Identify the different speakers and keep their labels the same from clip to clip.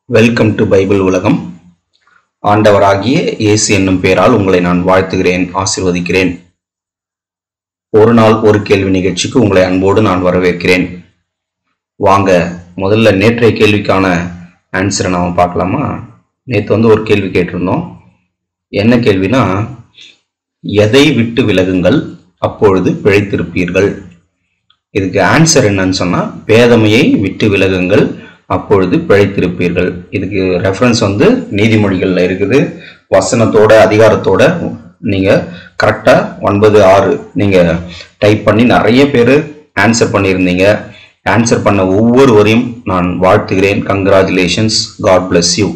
Speaker 1: welcome to Bible உலகம் ஆண்டவராகிய இயேசு என்னும் பெயரால் உங்களை நான் வாழ்த்துகிறேன் ஆசிர்வதிக்கிறேன் ஒரு நாள் ஒரு கேள்வி நிகழ்ச்சிக்கு உங்களை அன்போடு நான் வரவேற்கிறேன் வாங்க முதல்ல நேற்றைய கேள்விக்கான ஆன்சரை நாம பார்க்கலாமா நேற்று வந்து ஒரு கேள்வி கேட்டிருந்தோம் என்ன கேள்வினா எதை விட்டு விலகுங்கள் அப்பொழுது பிழைத்திருப்பீர்கள் இதுக்கு ஆன்சர் என்னன்னு சொன்னா பேதமையை விட்டு விலகுங்கள் அப்பொழுது பிழைத்திருப்பீர்கள் இதுக்கு ரெஃபரன்ஸ் வந்து நீதிமொழிகள்ல இருக்குது வசனத்தோட அதிகாரத்தோட நீங்க கரெக்டா ஒன்பது ஆறு நீங்க டைப் பண்ணி நிறைய பேர் ஆன்சர் பண்ணியிருந்தீங்க ஆன்சர் பண்ண ஒவ்வொருவரையும் நான் வாழ்த்துகிறேன் கங்க்ராச்சுலேஷன்ஸ் காட் bless யூ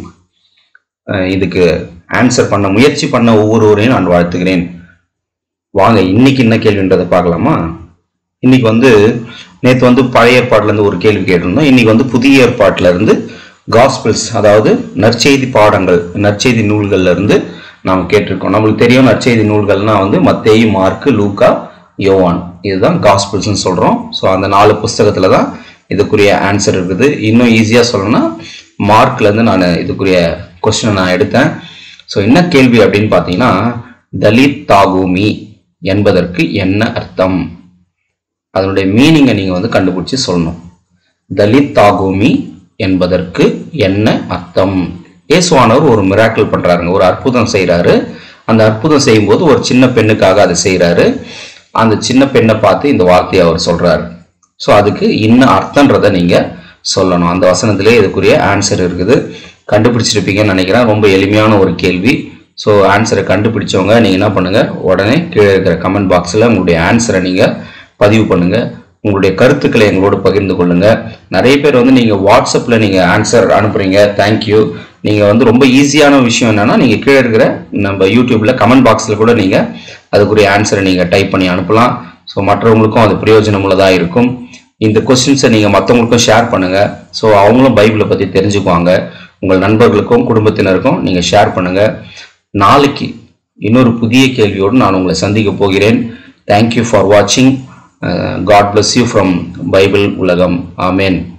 Speaker 1: இதுக்கு ஆன்சர் பண்ண முயற்சி பண்ண ஒவ்வொருவரையும் நான் வாழ்த்துகிறேன் வாங்க இன்னைக்கு என்ன கேள்வின்றதை பார்க்கலாமா இன்னைக்கு வந்து நேற்று வந்து பழைய ஏற்பாட்டுல இருந்து ஒரு கேள்வி கேட்டிருந்தோம் இன்னைக்கு வந்து புதிய ஏற்பாட்டுல இருந்து காஸ்பிள்ஸ் அதாவது நற்செய்தி பாடங்கள் நற்செய்தி நூல்கள்ல இருந்து நாம் கேட்டிருக்கோம் நம்மளுக்கு தெரியும் நற்செய்தி நூல்கள்னா வந்து மத்தேயு மார்க்கு லூக்கா யோவான் இதுதான் காஸ்பிள்ஸ்னு சொல்றோம் ஸோ அந்த நாலு புஸ்தகத்துல தான் இதுக்குரிய ஆன்சர் இருக்குது இன்னும் ஈஸியா சொல்லணும்னா மார்க்ல இருந்து நான் இதுக்குரிய கொஸ்டினை நான் எடுத்தேன் ஸோ என்ன கேள்வி அப்படின்னு பார்த்தீங்கன்னா தலித் தாகூமி என்பதற்கு என்ன அர்த்தம் அதனுடைய மீனிங்கை நீங்க வந்து கண்டுபிடிச்சு சொல்லணும் தலித் தாகூமி என்பதற்கு என்ன அர்த்தம் இயேசுவானவர் ஒரு மிராக்கிள் பண்றாருங்க ஒரு அற்புதம் செய்றாரு அந்த அற்புதம் செய்யும்போது ஒரு சின்ன பெண்ணுக்காக அதை செய்றாரு அந்த சின்ன பெண்ணை பார்த்து இந்த வார்த்தையை அவர் சொல்றாரு ஸோ அதுக்கு இன்ன அர்த்தன்றதை நீங்க சொல்லணும் அந்த வசனத்திலே இதுக்குரிய ஆன்சர் இருக்குது கண்டுபிடிச்சிருப்பீங்கன்னு நினைக்கிறேன் ரொம்ப எளிமையான ஒரு கேள்வி ஸோ ஆன்சரை கண்டுபிடிச்சவங்க நீங்க என்ன பண்ணுங்க உடனே கீழே இருக்கிற கமெண்ட் பாக்ஸில் உங்களுடைய ஆன்சரை நீங்க பதிவு பண்ணுங்க உங்களுடைய கருத்துக்களை எங்களோடு பகிர்ந்து கொள்ளுங்க நிறைய பேர் வந்து நீங்க வாட்ஸ்அப்ல நீங்க ஆன்சர் அனுப்புறீங்க தேங்க்யூ நீங்க வந்து ரொம்ப ஈஸியான விஷயம் என்னன்னா நீங்க கீழே இருக்கிற நம்ம யூடியூப்ல கமெண்ட் பாக்ஸ்ல கூட நீங்க அதுக்குரிய ஆன்சரை நீங்க டைப் பண்ணி அனுப்பலாம் ஸோ மற்றவங்களுக்கும் அது பிரயோஜனமுள்ளதாக இருக்கும் இந்த கொஸ்டின்ஸை நீங்க மற்றவங்களுக்கும் ஷேர் பண்ணுங்க ஸோ அவங்களும் பைபிளை பத்தி தெரிஞ்சுக்குவாங்க உங்கள் நண்பர்களுக்கும் குடும்பத்தினருக்கும் நீங்க ஷேர் பண்ணுங்க நாளைக்கு இன்னொரு புதிய கேள்வியோடு நான் உங்களை சந்திக்க போகிறேன் தேங்க்யூ ஃபார் வாட்சிங் God bless you from Bible உலகம் ஆமேன்